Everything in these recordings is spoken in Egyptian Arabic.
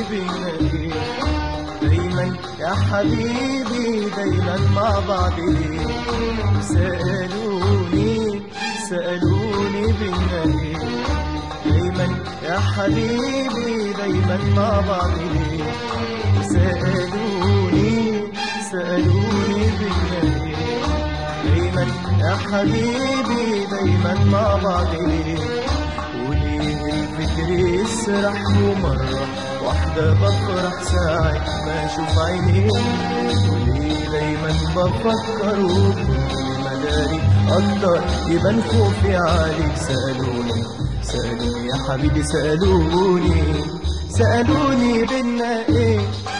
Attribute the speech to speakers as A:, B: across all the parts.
A: بينا ايه دايما يا حبيبي دايما مع بعض ليه سألوني سألوني بينا ايه دايما يا حبيبي دايما مع بعض ليه سألوني سألوني بينا ايه دايما يا حبيبي دايما مع بعض ليه وليه الفكر يسرح ومرة واحدة بفرح ساعة ما اشوف عينيه وليه دايما بفكر وكل مداري اقدر يبان خوفي عليك سألوني سألوني يا حبيبي سألوني سألوني بينا ايه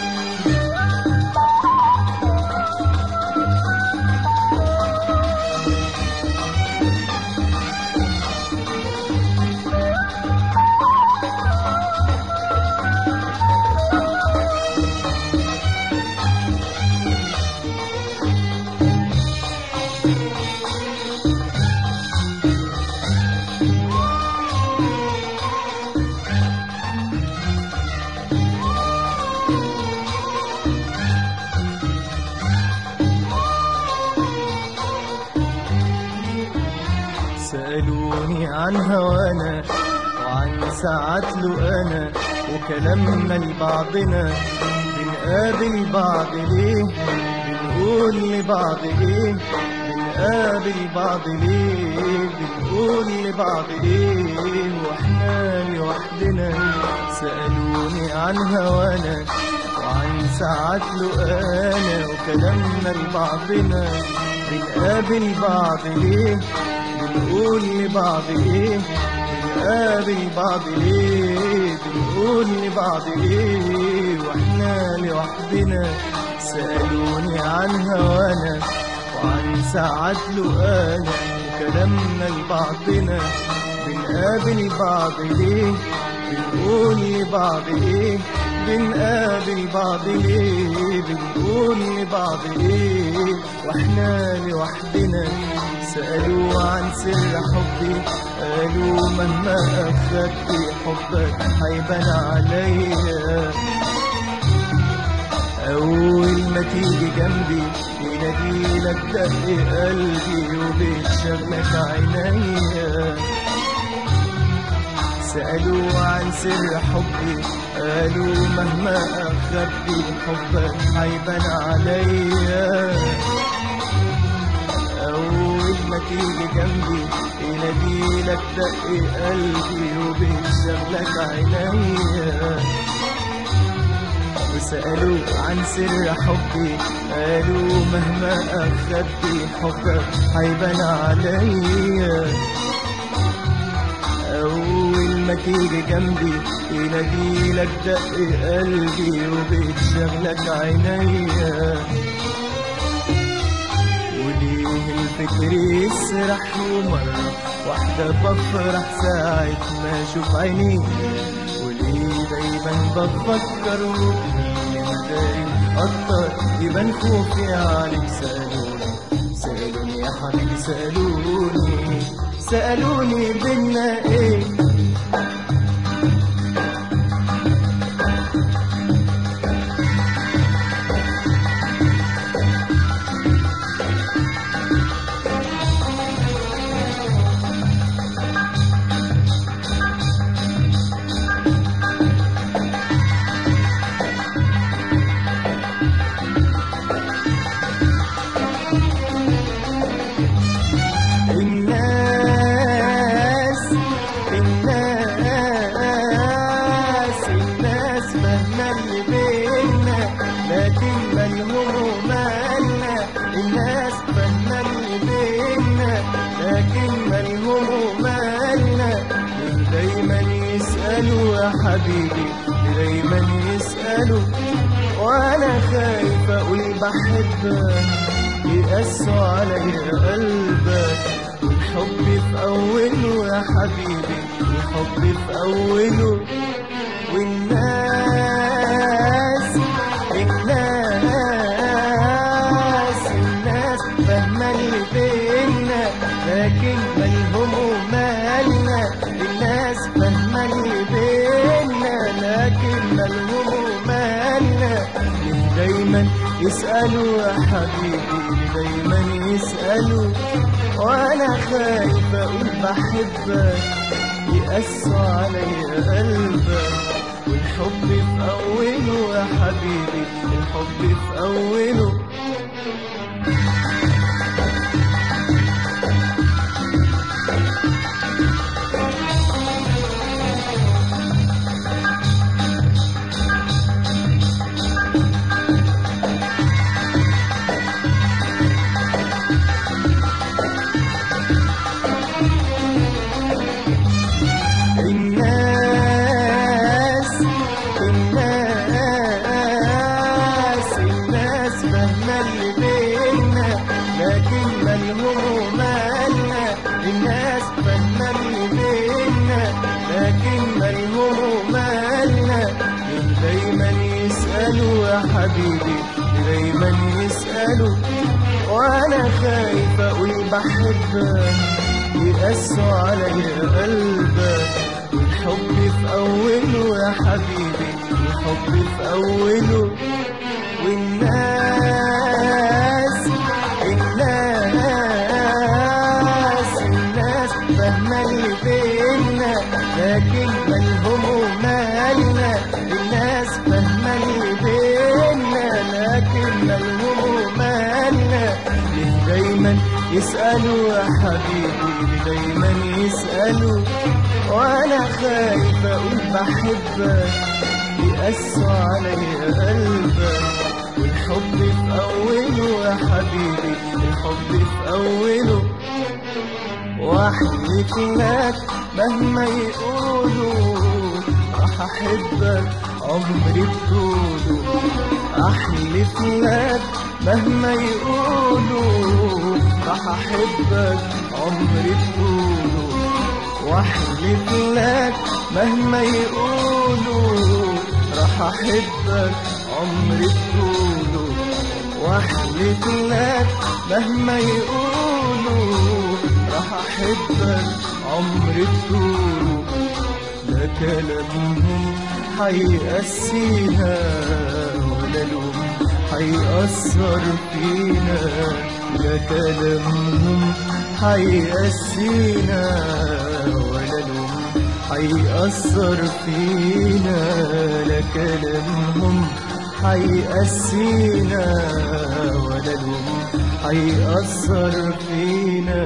A: سألوني عن هوانا وعن ساعات لقانا وكلامنا لبعضنا بنقابل بعض ليه بنقول لبعض ليه بنقابل بعض ليه بنقول لبعض ليه واحنا لوحدنا سألوني عن هوانا وعن ساعات لقانا وكلامنا لبعضنا بنقابل بعض ليه بنقول لبعض ايه بنقابل بعض ليه بنقول لبعض ايه واحنا لوحدنا سألوني عن هوانا وعن ساعات لقانا وكلامنا لبعضنا بنقابل بعض ليه بنقول لبعض ايه بنقابل بعض ليه بنقول لبعض ايه واحنا لوحدنا سألوا عن سر حبي قالوا مهما أخدت حبك هيبان عليا أول ما تيجي جنبي يناديلك دق قلبي وبتشغلك عينيا سألوا عن سر حبي قالوا مهما أخبي حبك هيبان عليا أول ما تيجي جنبي يناديلك دق قلبي وبتشغلك عينيا وسألوا عن سر حبي قالوا مهما أخبي حبك هيبان عليا أول ما تيجي جنبي يناديلك دق قلبي وبتشغلك عينيا وليه الفكر يسرح ومرة واحدة بفرح ساعة ما أشوف عينيك وليه دايما بفكر وكل مداري أكتر يبان خوفي عليك سألوني سألوني يا حبيبي سألوني سألوني بينا ايه الناس الناس الناس فاهمة اللي بينا لكن مالهم مالنا الناس فاهمة اللي بينا لكن مالهم مالنا دايما يسألوا يا حبيبي دايما يسألوا وانا خايف اقول بحبك يقسوا عليا قلبك والحب في أوله يا حبيبي الحب في أوله والناس الناس الناس فاهمة اللي بينا لكن مالهم ومالنا الناس فاهمة اللي بينا لكن مالهم يسألوا يا حبيبي دايما يسألوا وانا خايف اقول بحبك يقسوا عليا قلبك والحب في اوله يا حبيبي الحب في اوله الناس الناس الناس فاهمة اللي بينا لكن مالهم مالنا الناس فاهمة اللي بينا لكن مالهم مالنا من دايما يسألوا يا حبيبي دايما يسألوا وانا خايف اقول بحبك يقسوا عليا قلبك والحب في أوله يا حبيبي الحب في أوله والناس الناس الناس فاهمة اللي بينا لكن مالهم ومالنا الناس فاهمة اللي بينا لكن مالهم ومالنا ليه دايما يسألوا يا حبيبي دايما يسألوا وانا خايف اقول بحبك يقسوا عليا قلبك والحب في اوله يا حبيبي الحب في اوله واحلف لك مهما يقولوا راح احبك عمري بطوله احلف لك مهما يقولوا راح احبك عمري بطوله واحلف لك مهما يقولوا راح احبك عمري بطوله واحلف لك مهما يقولوا راح احبك عمري بطوله لا كلامهم حيقسينا ولا لوم حيأثر فينا لا كلامهم حيقسينا ولا لوم حيأثر فينا لا كلامهم حيقسينا ولا لوم حيأثر فينا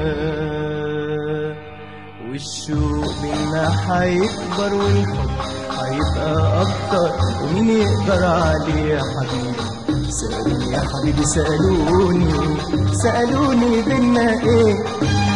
A: والشوق بينا حيكبر والحب حيبقى أكتر ومين يقدر عليه يا حبيبي سألوني يا حبيبي سألوني سألوني بينا ايه